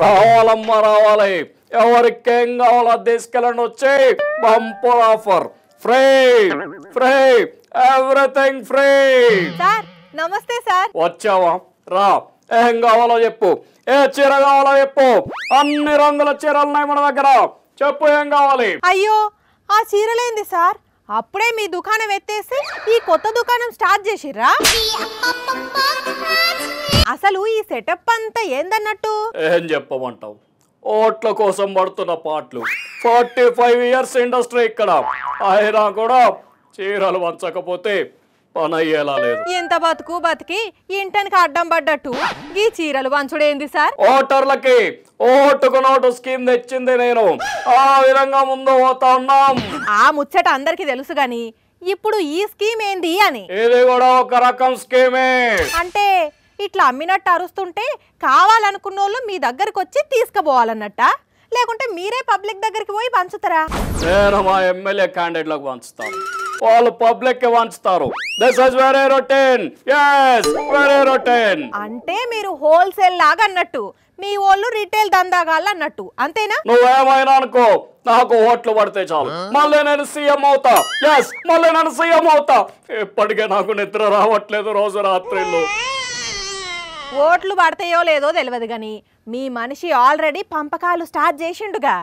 రావాలమ్మా రావాలి ఎవరికేం కావాలో తీసుకెళ్ళండి వచ్చి bumper offer free free everything free sir నమస్తే సార్ వచ్చావా రా ఏం కావాలో చెప్పు ఏ చీర కావాలో చెప్పు అన్ని రంగుల చీరలు ఉన్నాయి మన దగ్గర చెప్పు ఏం కావాలి అయ్యో ఆ చీరలేంది సార్ అప్పుడే మీ దుకాణం ఎత్తేసి ఈ కొత్త దుకాణం స్టార్ట్ చేసిర్రా అసలు ఈ సెటప్ అంతా ఏందన్నట్టు ఏం చెప్పమంటావు ఓట్ల కోసం పడుతున్న పాటలు ఫార్టీ ఫైవ్ ఇయర్స్ ఇండస్ట్రీ ఇక్కడ అయినా కూడా చీరలు వంచకపోతే పని అయ్యేలా లేదు ఎంత బతుకు బతికి ఇంటనికి అడ్డం పడ్డట్టు ఈ చీరలు వంచుడేంది సార్ ఓటర్లకి ఓటుకు నోటు స్కీమ్ తెచ్చింది నేను ఆ విధంగా ముందు పోతా ఉన్నాం ఆ ముచ్చట అందరికి తెలుసు గాని ఇప్పుడు ఈ స్కీమ్ ఏంది అని ఇది కూడా ఒక రకం స్కీమే అంటే ఇట్లా అమ్మినట్టు అరుస్తుంటే కావాలనుకున్న వాళ్ళు మీ దగ్గరకు వచ్చి తీసుకుపోవాలన్నట్ట లేకుంటే మీరే పబ్లిక్ దగ్గరికి పోయి పంచుతారా నేను మా ఎమ్మెల్యే క్యాండిడేట్లకు పంచుతాను వాళ్ళు పబ్లిక్ కి పంచుతారు this is very routine yes very routine అంటే మీరు హోల్సేల్ లాగా అన్నట్టు మీ వాళ్ళు రీటైల్ దందాగాళ్ళు అన్నట్టు అంతేనా నువ్వేమైనా అనుకో నాకు ఓట్లు పడితే చాలు మళ్ళీ నేను సీఎం అవుతా ఎస్ మళ్ళీ నేను సీఎం అవుతా ఇప్పటికే నాకు నిద్ర రావట్లేదు రోజు రాత్రిళ్ళు ఓట్లు పడతాయో లేదో తెలియదు గాని మీ మనిషి ఆల్రెడీ పంపకాలు స్టార్ట్ చేసిండుగా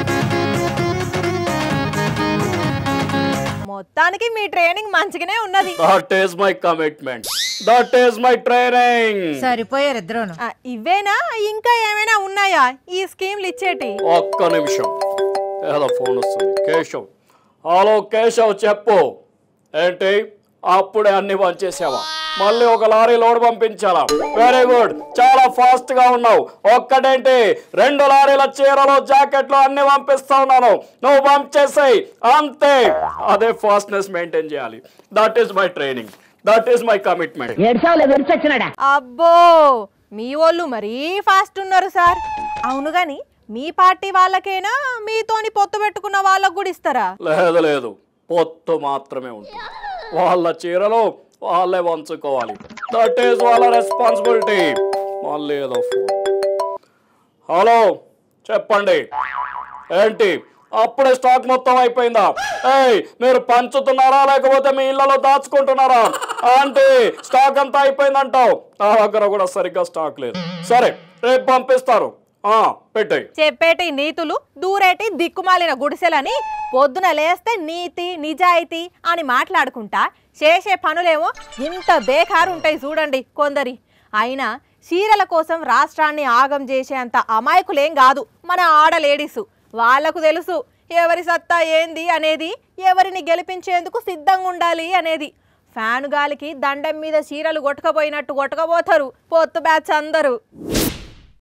మొత్తానికి మీ ట్రైనింగ్ మంచిగానే ఉన్నది that is my commitment that is my training సరిపోయారు ఇద్దరును ఆ, ఇవేనా ఇంకా ఏమైనా ఉన్నాయా ఈ స్కీమ్లు ఇచ్చేటి ఒక్క నిమిషం ఏదో ఫోన్ వస్తుంది కేశవ్ హలో కేశవ్ చెప్పు ఏంటి అప్పుడే అన్ని పంచేసావా మళ్ళీ ఒక లారీ లోడ్ పంపించాలా వెరీ గుడ్ చాలా ఫాస్ట్ గా ఉన్నావు ఒక్కటేంటి రెండు లారీల చీరలు జాకెట్లు అన్ని పంపిస్తా ఉన్నాను నువ్వు పంపించేసాయి అంతే అదే ఫాస్ట్నెస్ మెయింటైన్ చేయాలి that is my training that is my commitment ఏడ్చావులే విరిచొచ్చినాడా అబ్బో మీ వాళ్ళు మరీ ఫాస్ట్ ఉన్నారు సార్ అవును గాని మీ పార్టీ వాళ్ళకేనా మీతోని పొత్తు పెట్టుకున్న వాళ్ళకు కూడా ఇస్తారా లేదు లేదు పొత్తు మాత్రమే ఉంటుంది వాళ్ళ చీరలు వాళ్ళే వంచుకోవాలి దట్ ఈస్ వాళ్ళ రెస్పాన్సిబిలిటీ మళ్ళీ ఏదో ఫోన్ హలో చెప్పండి ఏంటి అప్పుడే స్టాక్ మొత్తం అయిపోయిందా ఏయ్ మీరు పంచుతున్నారా లేకపోతే మీ ఇళ్లలో దాచుకుంటున్నారా ఆంటీ స్టాక్ అంతా అయిపోయిందంటావు నా దగ్గర కూడా సరిగ్గా స్టాక్ లేదు సరే రేపు పంపిస్తారు ఆ పెట్టేయ్ చెప్పేటి నీతులు దూరేటి దిక్కుమాలిన గుడిసెలని పొద్దున లేస్తే నీతి నిజాయితీ అని మాట్లాడుకుంటా చేసే పనులేమో ఇంత బేకారు ఉంటాయి చూడండి కొందరి అయినా చీరల కోసం రాష్ట్రాన్ని ఆగం చేసేంత అమాయకులేం కాదు మన ఆడ లేడీసు వాళ్లకు తెలుసు ఎవరి సత్తా ఏంది అనేది ఎవరిని గెలిపించేందుకు సిద్ధంగా ఉండాలి అనేది ఫ్యాను గాలికి దండం మీద చీరలు కొట్టుకపోయినట్టు కొట్టుకపోతారు పొత్తు బ్యాచ్ అందరూ